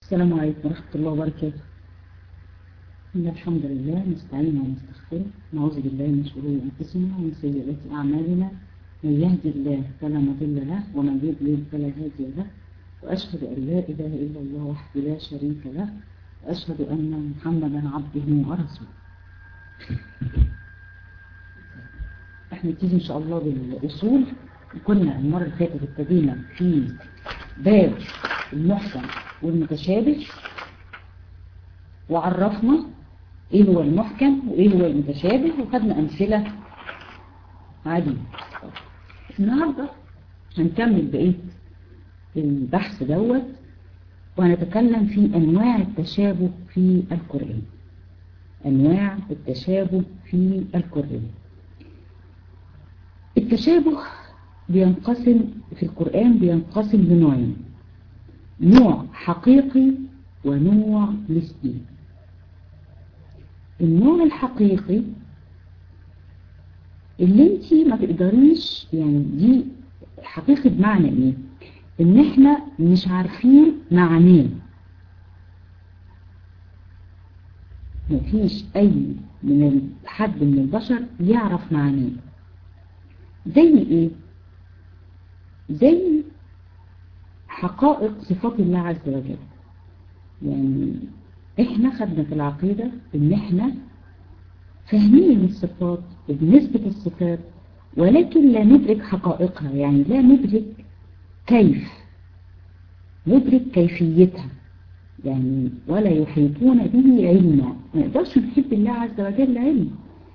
السلام عليكم ورحمة الله وبركاته إن الحمد لله نستعين ونستغفره نعوذ بالله من شرور أنفسنا ومن سيئات أعمالنا من يهدي الله فلا مضل له ومن يضلل فلا هادي له وأشهد أن لا إله إلا الله وحده لا شريك له وأشهد أن محمدا عبده ورسوله احنا نبتدي إن شاء الله بالأصول كنا المرة اللي فاتت ابتدينا في باب المحكم والمتشابه وعرفنا ايه هو المحكم وايه هو المتشابه وخدنا امثلة عادية النهاردة هنكمل بقية البحث دوت وهنتكلم في انواع التشابه في القرآن انواع التشابه في القرآن التشابه بينقسم في القرآن بينقسم لنوعين نوع حقيقي ونوع نسبي النوع الحقيقي اللي انت ما تقدريش يعني دي حقيقي بمعنى ايه ان احنا مش عارفين معناه مفيش اي من حد من البشر يعرف معناه زي ايه زي حقائق صفات الله عز وجل يعني احنا خدنا في العقيدة ان احنا فاهمين الصفات وبنثبت الصفات ولكن لا ندرك حقائقها يعني لا ندرك كيف ندرك كيفيتها يعني ولا يحيطون به علما ما نقدرش نحب الله عز وجل علما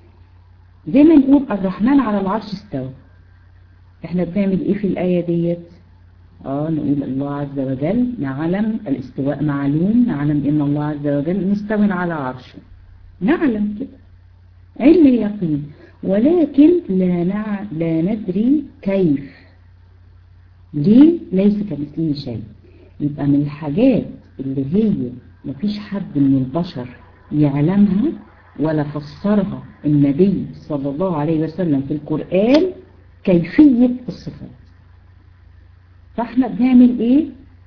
زي ما نقول الرحمن على العرش استوى احنا بنعمل ايه في الآية ديت اه نقول الله عز وجل نعلم الاستواء معلوم نعلم ان الله عز وجل مستوى على عرشه نعلم كده علم اليقين ولكن لا, نع... لا ندري كيف ليه ليس كمثله شيء يبقى من الحاجات اللي هي مفيش حد من البشر يعلمها ولا فسرها النبي صلى الله عليه وسلم في القرآن كيفية الصفات فاحنا بنعمل ايه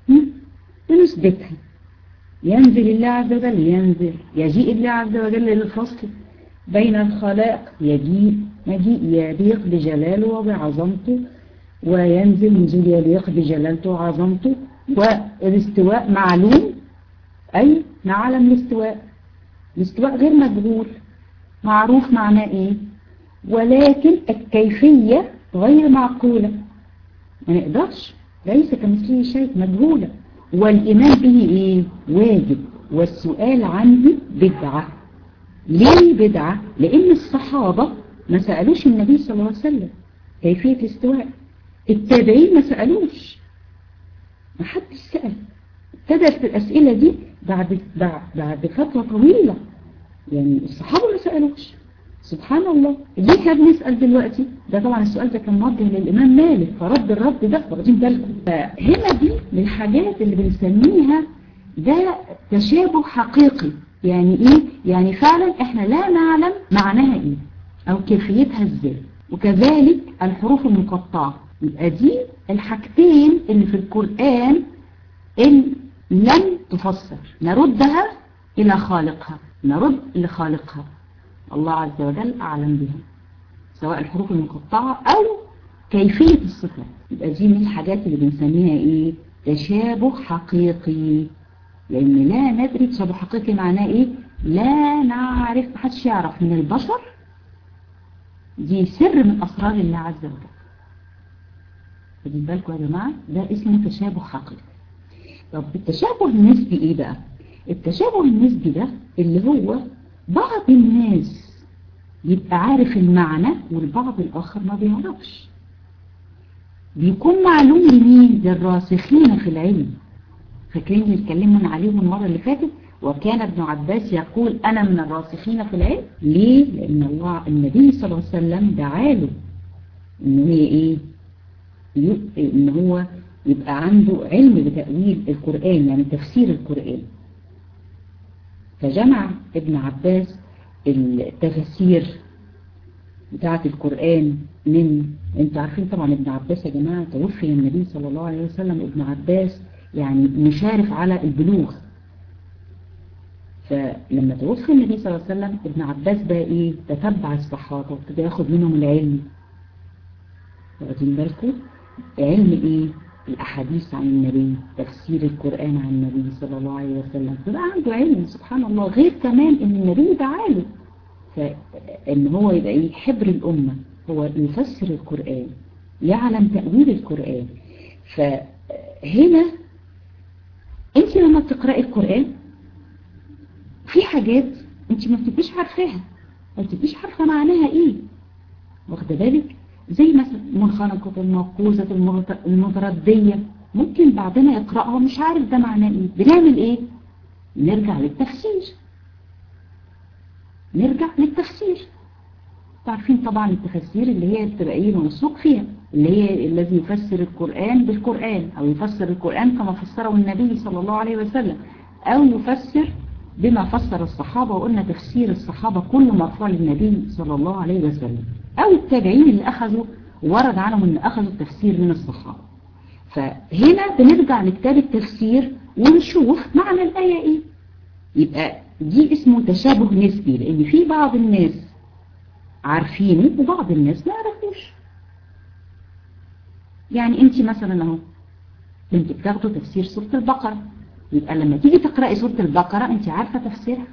بنثبتها ينزل الله عز وجل ينزل يجيء الله عز وجل للفصل بين الخلائق يجيء مجيء يليق بجلاله وبعظمته وينزل نزول يليق بجلالته وعظمته والاستواء معلوم أي نعلم الاستواء الاستواء غير مجهول معروف معناه ايه ولكن الكيفية غير معقولة ما نقدرش ليس كمثله شيء مجهولة والإيمان به إيه واجب والسؤال عنه بدعة ليه بدعة لأن الصحابة ما سألوش النبي صلى الله عليه وسلم كيفية الاستواء التابعين ما سألوش ما حدش سأل ابتدت الأسئلة دي بعد, بعد, بعد فترة طويلة يعني الصحابة ما سألوش سبحان الله ليه احنا بنسأل دلوقتي ده طبعا السؤال ده كان موجه للإمام مالك فرد الرد ده واخدين بالكم فهنا دي من الحاجات اللي بنسميها ده تشابه حقيقي يعني ايه يعني فعلا احنا لا نعلم معناها ايه او كيفيتها ازاي وكذلك الحروف المقطعة يبقى دي الحاجتين اللي في القرآن اللي لم تفسر نردها الى خالقها نرد لخالقها الله عز وجل أعلم بها سواء الحروف المقطعة أو كيفية الصفات يبقى دي من الحاجات اللي بنسميها إيه تشابه حقيقي لأن لا ندري تشابه حقيقي معناه إيه لا نعرف محدش يعرف من البشر دي سر من أسرار الله عز وجل خدين بالكم يا جماعة ده اسمه تشابه حقيقي طب التشابه النسبي إيه بقى التشابه النسبي ده اللي هو بعض الناس يبقى عارف المعنى والبعض الآخر ما بيعرفش بيكون معلوم لمين للراسخين في العلم فاكرين اللي اتكلمنا عليهم المرة اللي فاتت وكان ابن عباس يقول أنا من الراسخين في العلم ليه؟ لأن الله النبي صلى الله عليه وسلم دعاله إن هي إيه؟ إن هو يبقى عنده علم بتأويل القرآن يعني تفسير القرآن فجمع ابن عباس التفسير بتاعة القرآن من انتوا عارفين طبعا ابن عباس يا جماعة توفي النبي صلى الله عليه وسلم ابن عباس يعني مشارف على البلوغ فلما توفي النبي صلى الله عليه وسلم ابن عباس بقى ايه تتبع الصحابة وابتدى ياخد منهم العلم واخدين بالكم علم ايه الأحاديث عن النبي تفسير القرآن عن النبي صلى الله عليه وسلم فبقى عنده علم سبحان الله غير كمان ان النبي دعاله فان هو يبقى ايه حبر الأمة هو يفسر القرآن يعلم تأويل القرآن فهنا انت لما بتقرأي القرآن في حاجات انت ما بتبقيش عارفاها ما بتبقيش عارفة معناها ايه واخده بالك زي مثلا منخنقة الموقوزة المتردية ممكن بعدنا يقرأها مش عارف ده معناه ايه بنعمل ايه نرجع للتفسير نرجع للتفسير تعرفين طبعا التفسير اللي هي بتبقى ايه موثوق فيها اللي هي الذي يفسر القرآن بالقرآن او يفسر القرآن كما فسره النبي صلى الله عليه وسلم او يفسر بما فسر الصحابة وقلنا تفسير الصحابة كل مرفوع للنبي صلى الله عليه وسلم او التابعين اللي اخذوا ورد عنهم ان اخذوا التفسير من الصحابة فهنا بنرجع لكتاب التفسير ونشوف معنى الآية ايه يبقى دي اسمه تشابه نسبي لان في بعض الناس عارفينه وبعض الناس ما يعرفوش يعني انت مثلا اهو انت بتاخدوا تفسير سورة البقرة يبقى لما تيجي تقرأي سورة البقرة انت عارفة تفسيرها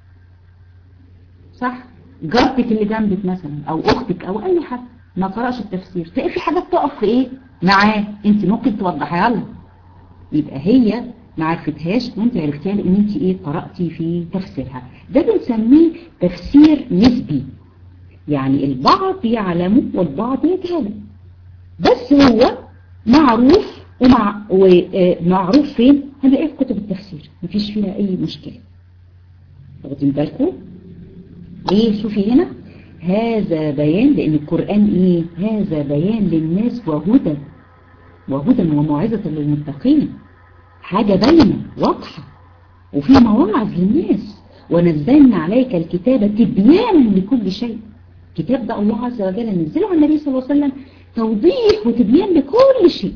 صح جارتك اللي جنبك مثلا او اختك او اي حد ما قرأش التفسير تلاقي في حاجات تقف في ايه معاه انت ممكن توضحيها لها يبقى هي ما عرفتهاش وانت عرفتيها لان انت ايه قرأتي في تفسيرها ده بنسميه تفسير نسبي يعني البعض يعلم والبعض يجهل بس هو معروف ومع ومعروف فين هنلاقيه في كتب التفسير مفيش فيها اي مشكلة واخدين بالكم ليه شوفي هنا هذا بيان لان القرآن ايه هذا بيان للناس وهدى وهدى وموعظة للمتقين حاجة باينة واضحة وفي مواعظ للناس ونزلنا عليك الكتاب تبيانا لكل شيء الكتاب ده الله عز وجل نزله على النبي صلى الله عليه وسلم توضيح وتبيان لكل شيء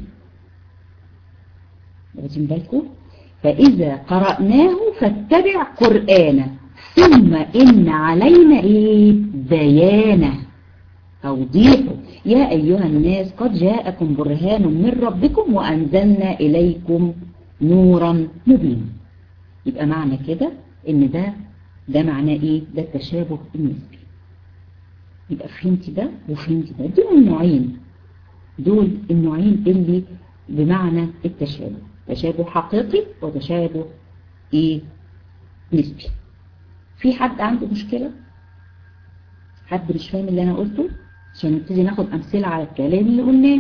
واخدين بالكم فإذا قرأناه فاتبع قرآنه ثم إن علينا إيه بيانه توضيحه يا أيها الناس قد جاءكم برهان من ربكم وأنزلنا إليكم نورا مبينا يبقى معنى كده إن ده ده معناه إيه ده التشابه النسبي يبقى فهمتي ده وفهمتي ده دول النوعين دول النوعين اللي بمعنى التشابه تشابه حقيقي وتشابه ايه نسبي في حد عنده مشكلة حد مش فاهم اللي انا قلته عشان نبتدي ناخد امثلة على الكلام اللي قلناه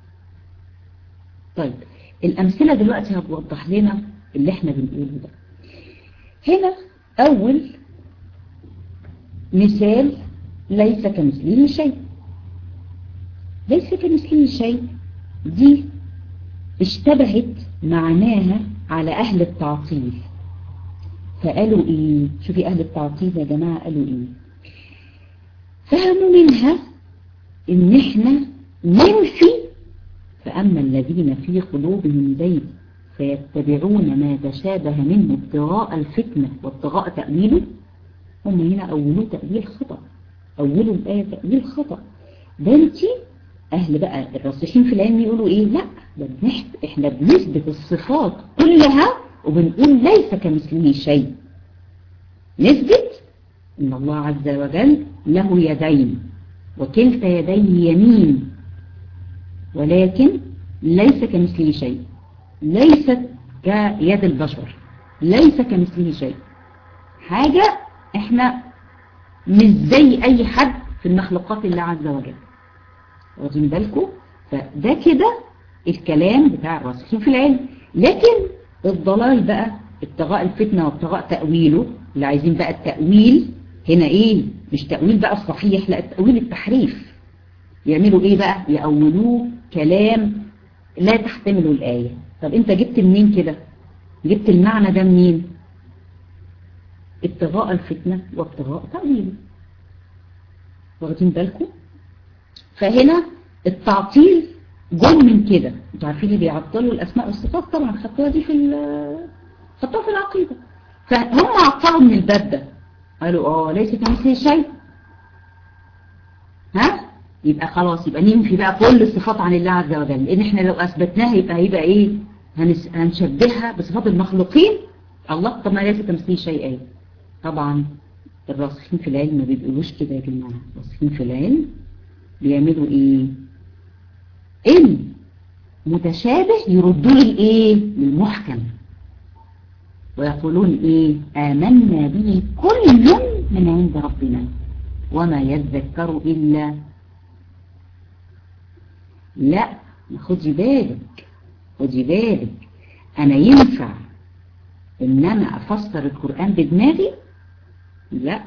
طيب الامثلة دلوقتي هتوضح لنا اللي احنا بنقوله ده هنا اول مثال ليس كمثله شيء ليس كمثله شيء دي اشتبهت معناها على أهل التعطيل فقالوا إيه شوفي أهل التعطيل يا جماعة قالوا إيه فهموا منها إن إحنا ننفي فأما الذين في قلوبهم زيد فيتبعون ما تشابه منه ابتغاء الفتنة وابتغاء تأويله هم هنا أولوا تأويل خطأ أولوا الآية تأويل خطأ ده انتي أهل بقى الراسخين في العلم يقولوا إيه لا ده إحنا بنثبت الصفات كلها وبنقول ليس كمثله شيء نثبت إن الله عز وجل له يدين وكلتا يديه يمين ولكن ليس كمثله شيء ليست كيد البشر ليس كمثله شيء حاجة احنا مش زي اي حد في المخلوقات الله عز وجل واخدين بالكم فده كده الكلام بتاع الراسخين في العلم لكن الضلال بقى ابتغاء الفتنة وابتغاء تأويله اللي عايزين بقى التأويل هنا ايه مش تأويل بقى الصحيح لا التأويل التحريف يعملوا ايه بقى يأولوه كلام لا تحتمله الآية طب انت جبت منين كده جبت المعنى ده منين ابتغاء الفتنة وابتغاء تأويله واخدين بالكم فهنا التعطيل جم من كده انتوا عارفين اللي بيعطلوا الاسماء والصفات طبعا خدتوها دي في خدتوها في العقيدة فهم عطلوا من الباب ده قالوا اه ليس كمثله شيء ها يبقى خلاص يبقى ننفي بقى كل الصفات عن الله عز وجل لان احنا لو اثبتناها يبقى هيبقى ايه هنس... هنشبهها بصفات المخلوقين الله طب ما ليس كمثله شيء ايه طبعا الراسخين في العلم ما بيقولوش كده يا جماعه الراسخين في العلم بيعملوا ايه ان متشابه يردوا للايه للمحكم ويقولون ايه آمنا به كل من عند ربنا وما يذكر إلا لا خدي بالك خدي بالك أنا ينفع إن أنا أفسر القرآن بدماغي لا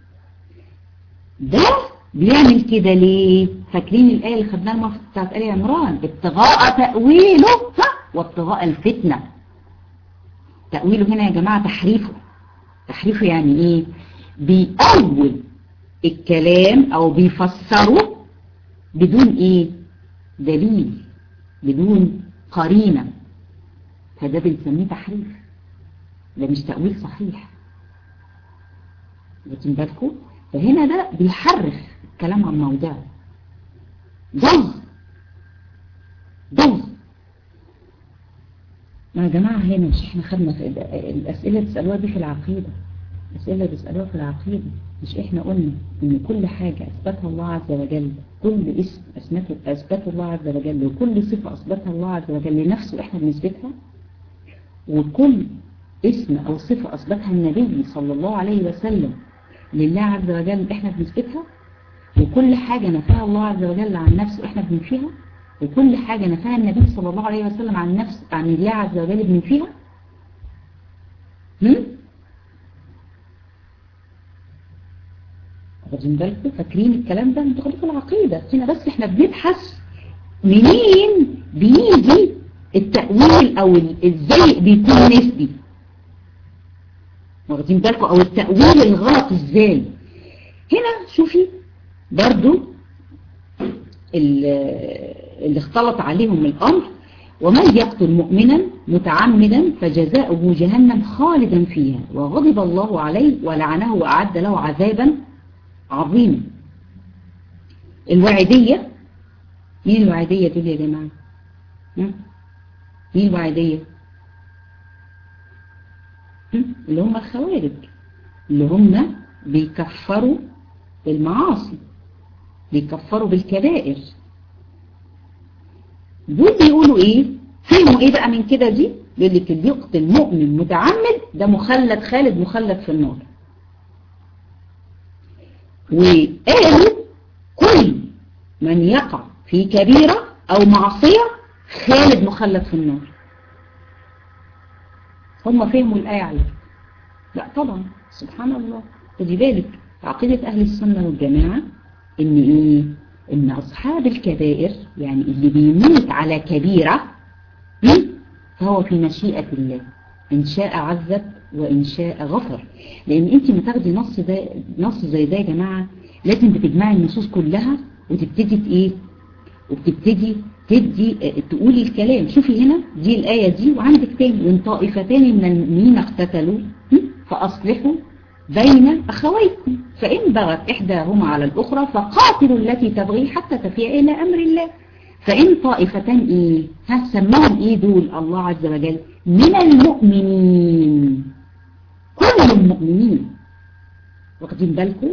ده بيعمل كده ليه فاكرين الآية اللي خدناها المفروض بتاعت آل عمران ابتغاء تأويله وابتغاء الفتنة تأويله هنا يا جماعة تحريفه تحريفه يعني ايه بيأول الكلام او بيفسره بدون ايه دليل بدون قرينة فده بنسميه تحريف ده مش تأويل صحيح واخدين بالكم فهنا ده بيحرف الكلام عن موضعه ضغط ضغط يا جماعة هنا مش احنا خدنا في الأسئلة تسألوها دي في العقيدة الأسئلة تسألوها في العقيدة مش احنا قلنا ان كل حاجة أثبتها الله عز وجل كل اسم أثبته الله عز وجل وكل صفة أثبتها الله عز وجل لنفسه احنا بنثبتها وكل اسم أو صفة أثبتها النبي صلى الله عليه وسلم لله عز وجل احنا بنثبتها وكل حاجة نفاها الله عز وجل عن نفسه احنا بننفيها وكل حاجة نفاها النبي صلى الله عليه وسلم عن نفس عن الله عز وجل بننفيها هم؟ واخدين بالكم فاكرين الكلام ده انتوا خليكم العقيدة هنا بس احنا بنبحث منين بيجي التأويل او ازاي بيكون نسبي واخدين بالكم او التأويل الغلط ازاي هنا شوفي برضو اللي اختلط عليهم الامر ومن يقتل مؤمنا متعمدا فجزاؤه جهنم خالدا فيها وغضب الله عليه ولعنه وأعد له عذابا عظيما الوعدية مين الوعدية دول يا جماعة مين الوعدية اللي هم الخوارج اللي هم بيكفروا بالمعاصي بيكفروا بالكبائر دول بيقولوا ايه فهموا ايه بقى من كده دي بيقول لك اللي يقتل مؤمن متعمد ده مخلد خالد مخلد في النار وقالوا كل من يقع في كبيرة او معصية خالد مخلد في النار هم فهموا الآية عليه لا طبعا سبحان الله خدي بالك عقيدة أهل السنة والجماعة إن إيه إن أصحاب الكبائر يعني اللي بيموت على كبيرة فهو في مشيئة الله إن شاء عذب وإن شاء غفر لأن أنت ما تاخدي نص ده نص زي ده يا جماعة لازم بتجمعي النصوص كلها وتبتدي إيه وبتبتدي تدي تقولي الكلام شوفي هنا دي الآية دي وعندك تاني وإن طائفتان من المؤمنين اقتتلوا فأصلحوا بين أخويكم فإن بغت إحداهما على الأخرى فقاتلوا التي تبغي حتى تفيع إلى أمر الله فإن طائفتان إيه ها سماهم إيه دول الله عز وجل من المؤمنين كل المؤمنين واخدين بالكم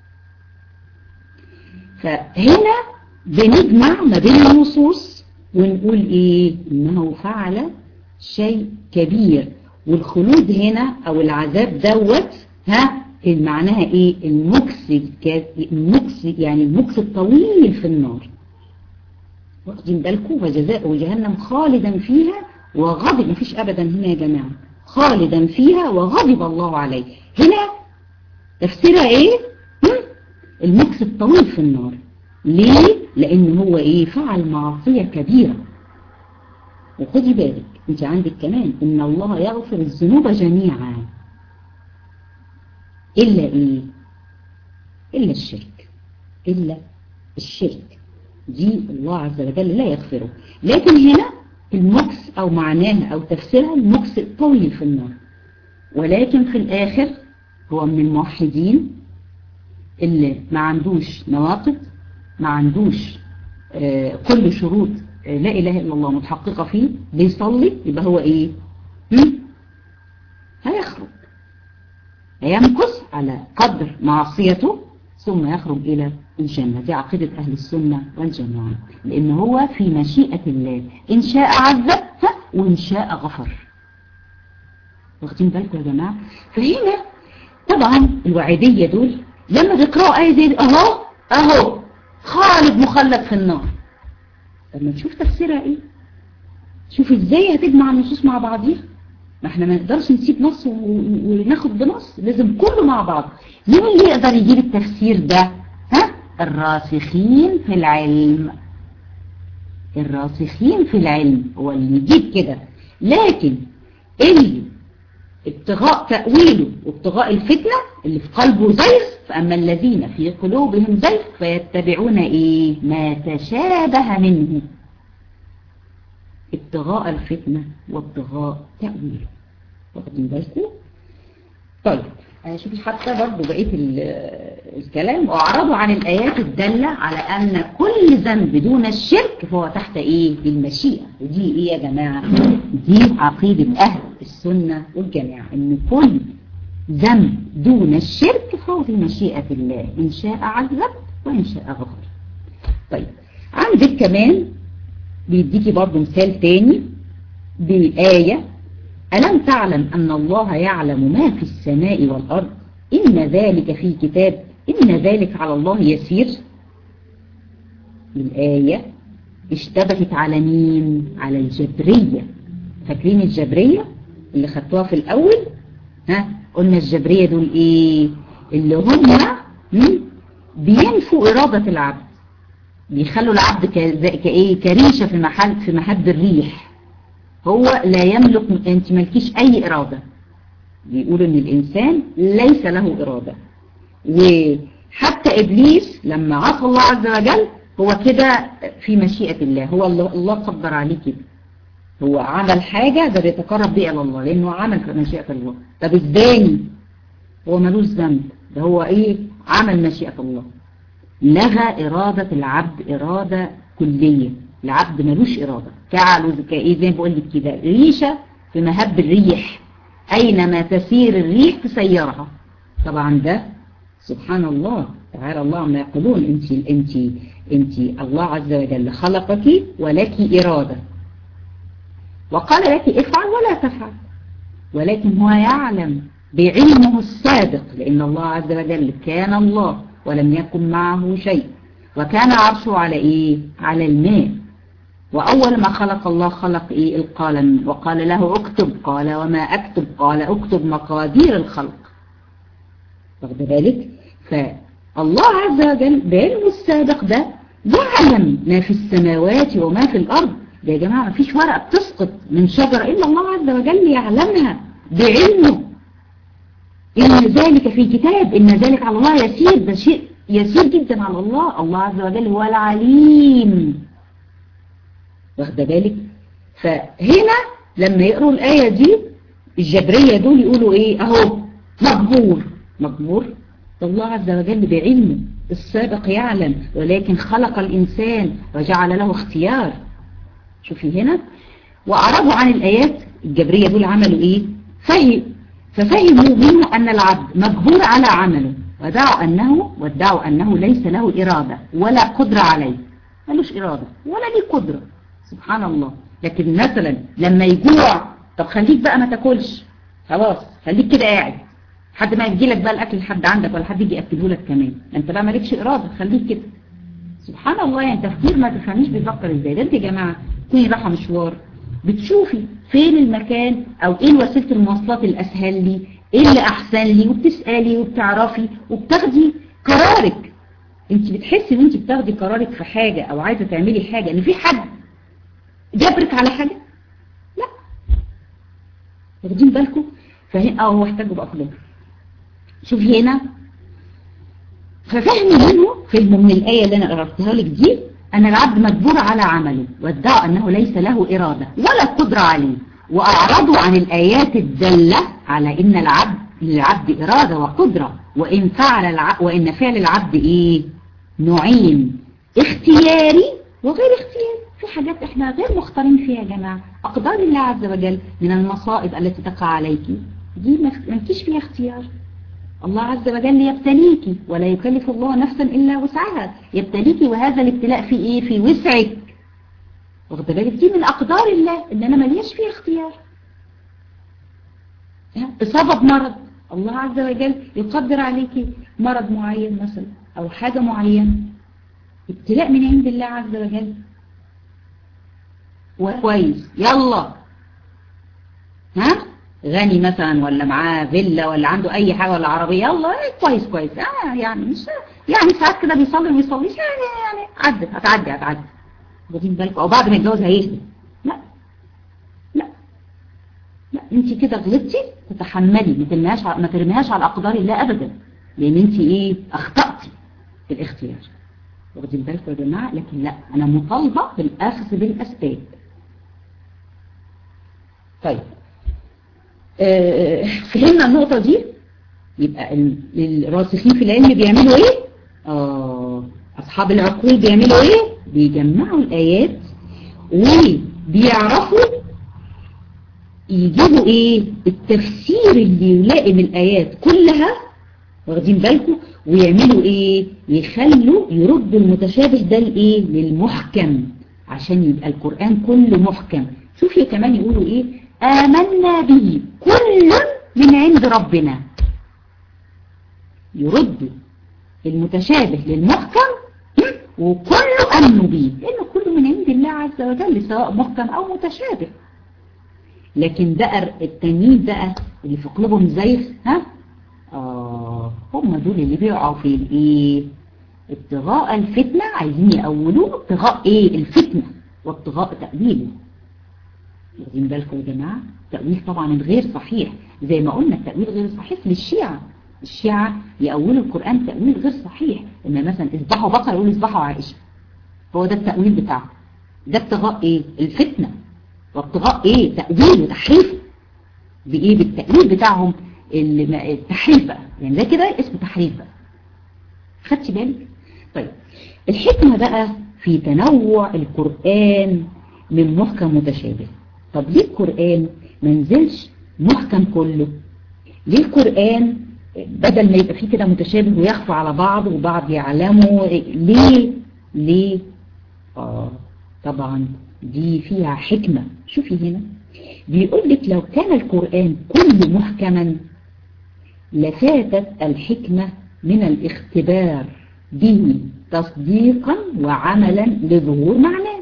فهنا بنجمع ما بين النصوص ونقول إيه إنه فعل شيء كبير والخلود هنا أو العذاب دوت ها معناها ايه المكس المكس يعني المكس الطويل في النار واخدين بالكم فجزاء جهنم خالدا فيها وغضب مفيش ابدا هنا يا جماعه خالدا فيها وغضب الله عليه هنا تفسيرها ايه المكس الطويل في النار ليه لان هو ايه فعل معصيه كبيره وخدي بالك انت عندك كمان ان الله يغفر الذنوب جميعا إلا إيه إلا الشرك إلا الشرك دي الله عز وجل لا يغفره لكن هنا المكس أو معناها أو تفسيرها المكس الطويل في النار ولكن في الآخر هو من الموحدين اللي ما عندوش نواقض ما عندوش آه كل شروط آه لا إله إلا الله متحققة فيه بيصلي يبقى هو إيه هم؟ هيخرج هيمكث على قدر معصيته ثم يخرج إلى الجنة دي عقيدة أهل السنة والجماعة لأن هو في مشيئة الله إن شاء عذب وإن شاء غفر واخدين بالكم يا جماعة فهنا طبعا الوعيدية دول لما بيقرأوا آية زي دي أهو أهو خالد مخلد في النار لما نشوف تفسيرها إيه شوف إزاي هتجمع النصوص مع بعضيها ما احنا ما نقدرش نسيب نص وناخد بنص لازم كله مع بعض مين اللي يقدر يجيب التفسير ده ها الراسخين في العلم الراسخين في العلم هو اللي يجيب كده لكن اللي ابتغاء تأويله وابتغاء الفتنة اللي في قلبه زيغ فأما الذين في قلوبهم زيغ فيتبعون ايه ما تشابه منه ابتغاء الفتنة وابتغاء تأويله واخدين بالكم طيب شوفي حتى برضه بقية الكلام واعرضوا عن الآيات الدالة على أن كل ذنب دون الشرك فهو تحت إيه المشيئة ودي إيه يا جماعة دي عقيدة أهل السنة والجماعة إن كل ذنب دون الشرك فهو في مشيئة الله إن شاء عذب وإن شاء غفر طيب عندك كمان بيديكي برضه مثال تاني بآية ألم تعلم أن الله يعلم ما في السماء والأرض إن ذلك في كتاب إن ذلك على الله يسير الآية اشتبهت على مين على الجبرية فاكرين الجبرية اللي خدتوها في الأول ها قلنا الجبرية دول إيه اللي هم بينفوا إرادة العبد بيخلوا العبد كايه كريشة في محل في محب الريح هو لا يملك انت ملكيش اي ارادة بيقول ان الانسان ليس له ارادة وحتى ابليس لما عصى الله عز وجل هو كده في مشيئة الله هو الله, الله قدر عليه كده هو عمل حاجة ده بيتقرب بيه الى الله لانه عمل في مشيئة الله طب ازاي هو ملوش ذنب ده هو ايه عمل مشيئة الله لغى إرادة العبد إرادة كلية العبد ملوش إرادة فعلوا كإيه زي ما بقول لك كده ريشة في مهب الريح أينما تسير الريح تسيرها طبعا ده سبحان الله تعالى الله عما يقولون انت انت انت الله عز وجل خلقك ولك إرادة وقال لك افعل ولا تفعل ولكن هو يعلم بعلمه السابق لأن الله عز وجل كان الله ولم يكن معه شيء وكان عرشه على ايه على الماء واول ما خلق الله خلق ايه القلم وقال له اكتب قال وما اكتب قال اكتب مقادير الخلق واخد بالك فالله عز وجل بعلمه السابق ده يعلم ما في السماوات وما في الارض ده يا جماعه ما فيش ورقه بتسقط من شجره الا الله عز وجل يعلمها بعلمه إن ذلك في كتاب إن ذلك على الله يسير ده شيء يسير جدا على الله الله عز وجل هو العليم واخده بالك فهنا لما يقروا الآية دي الجبرية دول يقولوا ايه اهو مجبور مجبور الله عز وجل بعلمه السابق يعلم ولكن خلق الإنسان وجعل له اختيار شوفي هنا وأعرضوا عن الآيات الجبرية دول عملوا ايه فهم ففهموا منه أن العبد مجبور على عمله ودعوا أنه وادعوا أنه ليس له إرادة ولا قدرة عليه ملوش إرادة ولا ليه قدرة سبحان الله لكن مثلا لما يجوع طب خليك بقى ما تاكلش خلاص خليك كده قاعد حد ما يجي لك بقى الأكل لحد عندك ولا حد يجي يأكله لك كمان انت بقى مالكش إرادة خليك كده سبحان الله يعني تفكير ما تفهميش بيفكر ازاي ده انت يا جماعة تكوني رايحة مشوار بتشوفي فين المكان او ايه وسيله المواصلات الاسهل لي ايه اللي احسن لي وبتسالي وبتعرفي وبتاخدي قرارك انت بتحسي ان انت بتاخدي قرارك في حاجه او عايزه تعملي حاجه ان في حد جبرك على حاجه لا واخدين بالكم فهنا اه هو احتاجوا بقى كلهم شوفي هنا ففهم منه فهم من الايه اللي انا قراتها لك دي أن العبد مجبور على عمله وادعوا أنه ليس له إرادة ولا قدرة عليه وأعرضوا عن الآيات الدالة على إن العبد للعبد إرادة وقدرة وإن فعل الع... وإن فعل العبد إيه نوعين اختياري وغير اختياري في حاجات احنا غير مختارين فيها يا جماعة أقدار الله عز وجل من المصائب التي تقع عليك دي ما فيش فيها اختيار الله عز وجل يبتليك ولا يكلف الله نفسا إلا وسعها يبتليك وهذا الابتلاء في إيه في وسعك واخد بالك دي من أقدار الله إن أنا ملياش فيها اختيار إصابة بمرض الله عز وجل يقدر عليك مرض معين مثلا أو حاجة معينة ابتلاء من عند الله عز وجل وكويس يلا ها غني مثلا ولا معاه فيلا ولا عنده اي حاجة ولا عربية يلا كويس كويس آه يعني مش يعني ساعات كده بيصلي ويصليش يعني يعني عدت هتعدي هتعدي واخدين بالكم او بعد ما يتجوز هيهدي لا لا لا انت كده غلطتي تتحملي ما ترميهاش ما ترميهاش على اقدار الله ابدا لان انت ايه اخطأتي في الاختيار واخدين بالكم يا جماعه لكن لا انا مطالبه بالاخذ بالاسباب طيب آه فهمنا النقطة دي يبقى الراسخين في العلم بيعملوا ايه آه اصحاب العقول بيعملوا ايه بيجمعوا الايات وبيعرفوا يجيبوا ايه التفسير اللي يلائم الايات كلها واخدين بالكم ويعملوا ايه يخلوا يردوا المتشابه ده لايه للمحكم عشان يبقى القرآن كله محكم شوفي كمان يقولوا ايه آمنا به كل من عند ربنا يردوا المتشابه للمحكم وكله أمنوا به لأنه كله من عند الله عز وجل سواء محكم أو متشابه لكن بقى التانيين بقى اللي في قلوبهم زيغ ها آه هم دول اللي بيقعوا في الايه ابتغاء الفتنة عايزين يأولوه ابتغاء ايه الفتنة وابتغاء تأويله واخدين بالكم يا جماعة تأويل طبعا الغير صحيح زي ما قلنا التأويل غير صحيح للشيعة الشيعة يأولوا القرآن تأويل غير صحيح إن مثلا اذبحوا بقرة يقولوا اذبحوا عائشة هو ده التأويل بتاعه ده ابتغاء ايه الفتنة وابتغاء ايه تأويل وتحريف بايه بالتأويل بتاعهم التحريف بقى يعني ده كده اسمه تحريف بقى خدتي بالك طيب الحكمة بقى في تنوع القرآن من محكم متشابه طب ليه القرآن ما نزلش محكم كله ليه القرآن بدل ما يبقى فيه كده متشابه ويخفى على بعض وبعض يعلموا ليه ليه آه طبعا دي فيها حكمة شوفي هنا بيقول لك لو كان القرآن كله محكما لفاتت الحكمة من الاختبار به تصديقا وعملا لظهور معناه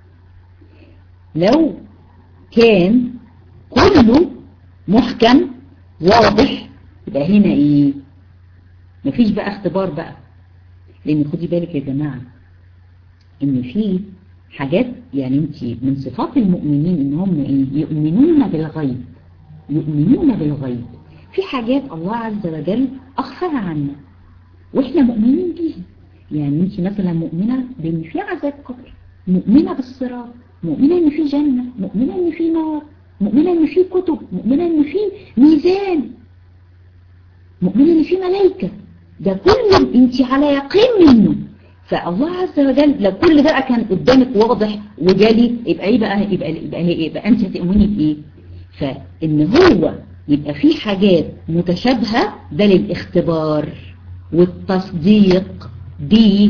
لو كان كله محكم واضح يبقى هنا ايه مفيش بقى اختبار بقى لان خدي بالك يا جماعة ان في حاجات يعني انت من صفات المؤمنين ان هم ايه يؤمنون بالغيب يؤمنون بالغيب في حاجات الله عز وجل اخفاها عنا واحنا مؤمنين بيها يعني انت مثلا مؤمنة بان في عذاب قبر مؤمنة بالصراط مؤمنة ان في جنة مؤمنة ان في نار مؤمنة ان في كتب مؤمنة ان في ميزان مؤمنة ان في ملائكة ده كله انت على يقين منه فالله عز وجل لو كل بقى كان قدامك واضح وجالي يبقى ايه بقى يبقى يبقى, يبقى, يبقى انت هتؤمني بايه فان هو يبقى في حاجات متشابهة ده للاختبار والتصديق بيه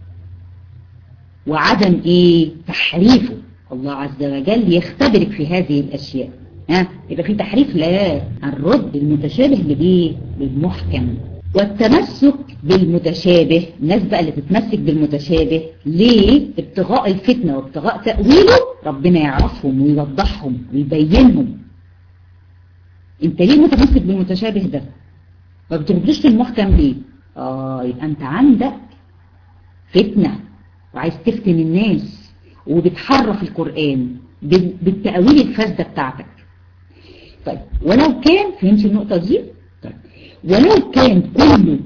وعدم ايه تحريفه الله عز وجل يختبرك في هذه الاشياء ها يبقى في تحريف لا الرد المتشابه لبيه للمحكم والتمسك بالمتشابه الناس بقى اللي تتمسك بالمتشابه ليه ابتغاء الفتنة وابتغاء تأويله ربنا يعرفهم ويوضحهم ويبينهم انت ليه متمسك بالمتشابه ده ما بتردش المحكم ليه اه يبقى انت عندك فتنة وعايز تفتن الناس وبتحرف القرآن بالتأويل الفاسدة بتاعتك طيب ولو كان فهمت النقطة دي طيب ولو كان كله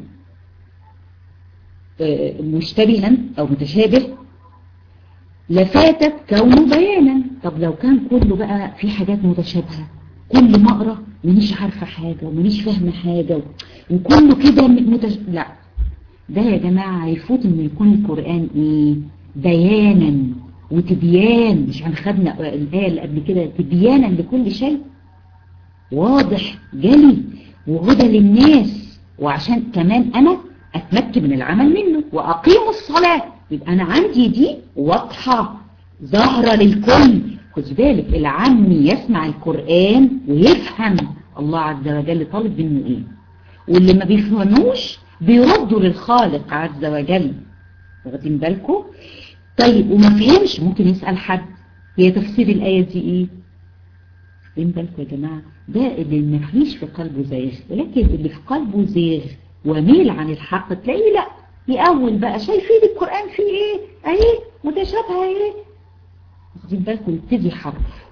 مشتبها أو متشابه لفاتت كونه بيانا طب لو كان كله بقى في حاجات متشابهة كل ما اقرا مانيش عارفة حاجة ومانيش فاهمة حاجة وكله كده متش... لا ده يا جماعة يفوت ان يكون القرآن ايه بيانا وتبيان مش هنخدنا الآية اللي قبل كده تبيانا لكل شيء واضح جلي وهدى للناس وعشان كمان انا اتمكن من العمل منه واقيم الصلاة يبقى انا عندي دي واضحة ظاهرة للكل خد بالك العم يسمع القرآن ويفهم الله عز وجل طالب منه ايه واللي ما بيفهموش بيردوا للخالق عز وجل واخدين بالكم طيب وما فهمش ممكن يسأل حد هي تفسير الآية دي ايه واخدين بالكم يا جماعة ده اللي ما فيش في قلبه زيغ ولكن اللي في قلبه زيغ وميل عن الحق تلاقيه لا يأول بقى شايفين القرآن فيه ايه اهي متشابهة ايه واخدين بالكم يبتدي حرف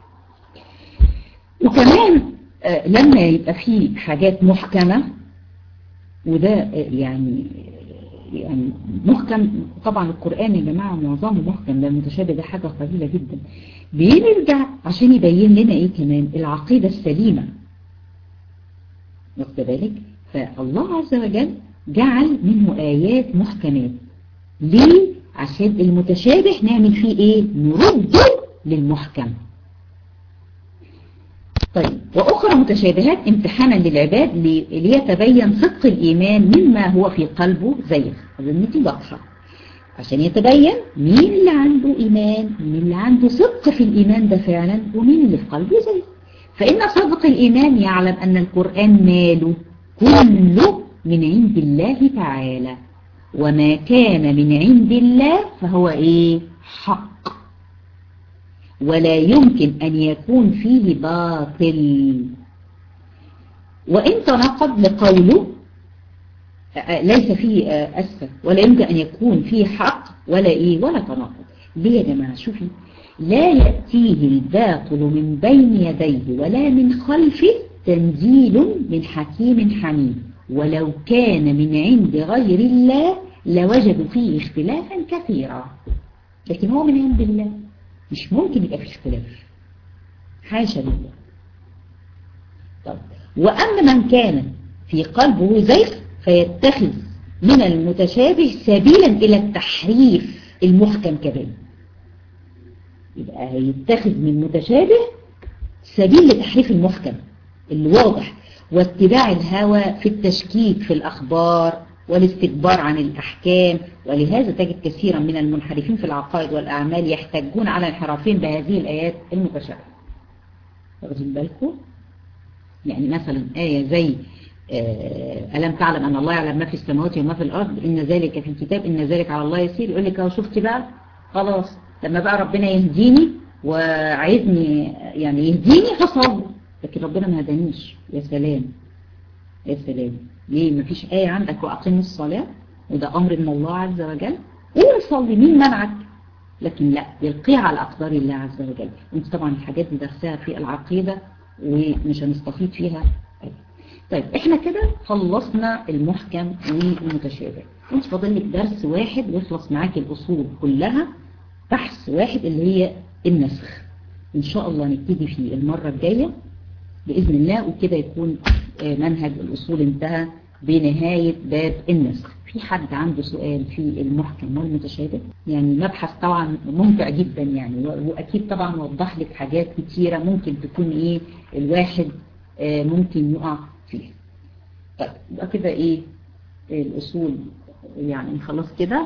وكمان آه لما يبقى فيه حاجات محكمة وده آه يعني يعني محكم طبعا القرآن يا جماعة معظمه محكم ده المتشابه ده حاجة قليلة جدا بيرجع عشان يبين لنا ايه كمان العقيدة السليمة واخد بالك فالله عز وجل جعل منه آيات محكمات ليه عشان المتشابه نعمل فيه ايه نرده للمحكم طيب وأخرى متشابهات امتحانا للعباد ليتبين صدق الإيمان مما هو في قلبه زيغ أظن دي واضحة عشان يتبين مين اللي عنده إيمان مين اللي عنده صدق في الإيمان ده فعلا ومين اللي في قلبه زيغ فإن صدق الإيمان يعلم أن القرآن ماله كله من عند الله تعالى وما كان من عند الله فهو إيه حق ولا يمكن أن يكون فيه باطل وإن تناقض لقوله ليس فيه أسفة ولا يمكن أن يكون فيه حق ولا إيه ولا تناقض ليه يا جماعة شوفي لا يأتيه الباطل من بين يديه ولا من خلفه تنزيل من حكيم حميد ولو كان من عند غير الله لوجدوا فيه اختلافا كثيرا لكن هو من عند الله مش ممكن يبقى في اختلاف حاشا لله طب وأما من كان في قلبه زيغ فيتخذ من المتشابه سبيلا إلى التحريف المحكم كذلك يبقى يتخذ من متشابه سبيل لتحريف المحكم الواضح واتباع الهوى في التشكيك في الأخبار والاستكبار عن الأحكام ولهذا تجد كثيرا من المنحرفين في العقائد والأعمال يحتجون على انحرافين بهذه الآيات المتشابهة واخدين بالكم يعني مثلا آية زي ألم تعلم أن الله يعلم ما في السماوات وما في الأرض إن ذلك في الكتاب إن ذلك على الله يسير يقول لك أهو شفت بقى خلاص لما بقى ربنا يهديني وعايزني يعني يهديني هصلي لكن ربنا ما هدانيش يا سلام يا سلام ليه ما فيش آية عندك وأقيم الصلاة وده أمر من الله عز وجل قول صلي مين منعك لكن لا يلقيها على أقدار الله عز وجل انت طبعا الحاجات دي درسها في العقيدة ومش هنستفيد فيها طيب احنا كده خلصنا المحكم والمتشابه انت فاضل لك درس واحد ويخلص معاك الأصول كلها بحث واحد اللي هي النسخ ان شاء الله نبتدي فيه المرة الجاية بإذن الله وكده يكون منهج الأصول انتهى بنهاية باب النسخ في حد عنده سؤال في المحكم والمتشابه يعني مبحث طبعا ممتع جدا يعني وأكيد طبعا وضح لك حاجات كتيرة ممكن تكون ايه الواحد ممكن يقع فيها طيب يبقى كده ايه الأصول يعني خلاص كده